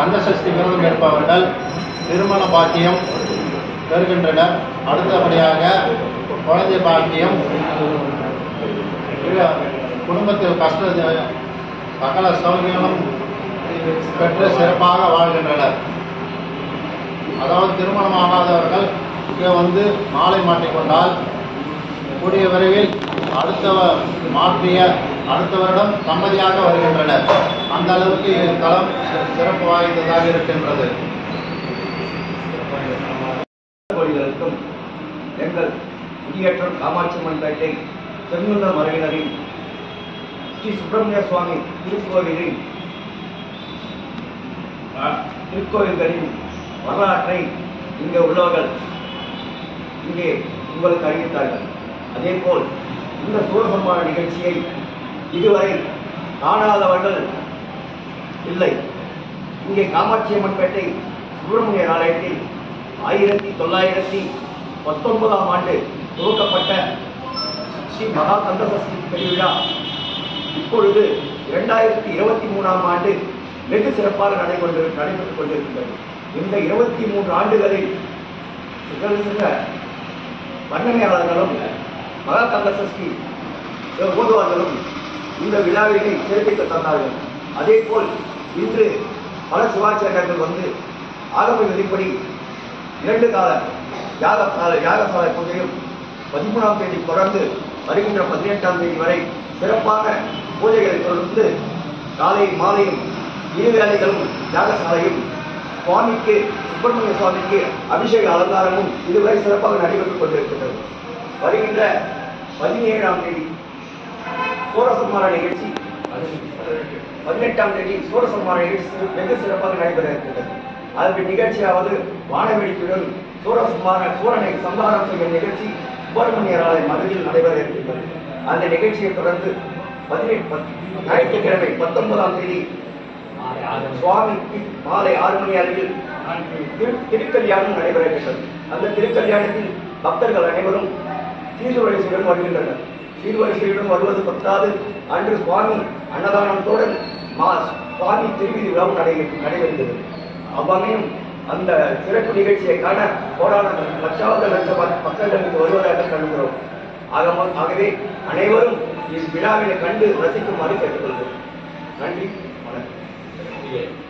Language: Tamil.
கந்தசஷ்டி விரதம் இருப்பவர்கள் திருமண பாக்கியம் பெறுகின்றனர் அடுத்தபடியாக குழந்தை பாக்கியம் இல்ல, குடும்பத்தில் கஷ்ட சகல சௌகரியங்களும் பெற்று சிறப்பாக வாழ்கின்றனர் அதாவது திருமணம் ஆகாதவர்கள் இங்கே வந்து மாலை மாட்டிக்கொண்டால் கூடிய விரைவில் அடுத்த வ- மாற்றிய அடுத்த வருடம் சம்மதியாக வருகின்றனர் அந்த அளவுக்கு இத்தலம் சி- சிறப்பு வாய்ந்ததாக இருக்கின்றது கோடிகளுக்கும் எங்கள் குடியேற்றம் காமாட்சியம்மன் பேட்டை செங்குந்த மறையினரின் ஸ்ரீ சுப்பிரமணிய சுவாமி திருக்கோவிலின் அஹ், திருக்கோவில்களின் வரலாற்றை இங்கே உள்ளவர்கள் இங்கே உங்களுக்கு அறிவித்தார்கள் அதேபோல் இந்த சூரசம்மான நிகழ்ச்சியை இதுவரை காணாதவர்கள் இல்லை இங்கே காமாட்சியம்மன் பேட்டை சுப்பிரமணிய ஆலயத்தில் ஆயிரத்தி தொள்ளாயிரத்தி பத்தொன்பதாம் ஆண்டு துவக்கப்பட்ட ஸ்ரீ மகா கந்தசஷ்டி பெருவிழா இப்பொழுது இரண்டாயிரத்தி இருபத்தி மூணாம் ஆண்டு வெகு சிறப்பாக நடைபெற்று நடைபெற்றுக் கொண்டிருக்கின்றது இந்த இருபத்தி மூன்று ஆண்டுகளில் சில வர்ணனையாளர்களும் மகா கந்தசஷ்டி ஓதுவார்களும் இந்த விழாவினை சிறப்பித்து தந்தார்கள் அதேபோல் இன்று பல சிவாச்சாரியர்கள் வந்து ஆகம விதிப்படி இரண்டு கால யாகசால யாகசால பூஜையும் பதிமூணாம் தேதி தொடர்ந்து வருகின்ற பதினெட்டாம் தேதி வரை சிறப்பான பூஜைகளை தொடர்ந்து காலை மாலையும் இரு வேலைகளும் யாகசாலையும் சுவாமிக்கு சுப்பிரமணிய சுவாமிக்கு அபிஷேக அலங்காரமும் இதுவரை சிறப்பாக நடைபெற்றுக் கொண்டிருக்கின்றது வருகின்ற பதினேழாம் தேதி சூரசம்மார நிகழ்ச்சி பதினெட்டாம் தேதி சூரசம்மார நிகழ்ச்சி வெகு சிறப்பாக நடைபெற இருக்கின்றது அதற்கு நிகழ்ச்சியாவது வானவெடிப்புடன் சூரசம்மார சூரனை சம்ஹாரம் செய்யும் நிகழ்ச்சி சுப்பிரமணியர் ஆலயம் அருகில் நடைபெற இருக்கின்றது அந்த நிகழ்ச்சியை தொடர்ந்து பதினெட்டு ஞாயிற்றுக்கிழமை பத்தொன்பதாம் தேதி சுவாமிக்கு மாலை ஆறு மணி அளவில் திரு- திருக்கல்யாணம் நடைபெறுகின்றது அந்த திருக்கல்யாணத்தில் பக்தர்கள் அனைவரும் சீர்வரிசையுடன் வருகின்றனர் சீர்வரிசையுடன் வருவது பத்தாது அன்று சுவாமி அன்னதானத்துடன் மா சுவாமி திருவிதி விழாவும் நடை நடைபெறுகிறது அவ்வமையும் அந்த சிறப்பு நிகழ்ச்சியை காண கோடான லட்சாவது லட்ச பக்- பக்தர்களுக்கு வருவதாக கண்டுகிறோம் ஆக ஆகவே அனைவரும் இவ்விழாவினை கண்டு ரசிக்குமாறு கேட்டுக்கொள்கிறோம் நன்றி வணக்கம்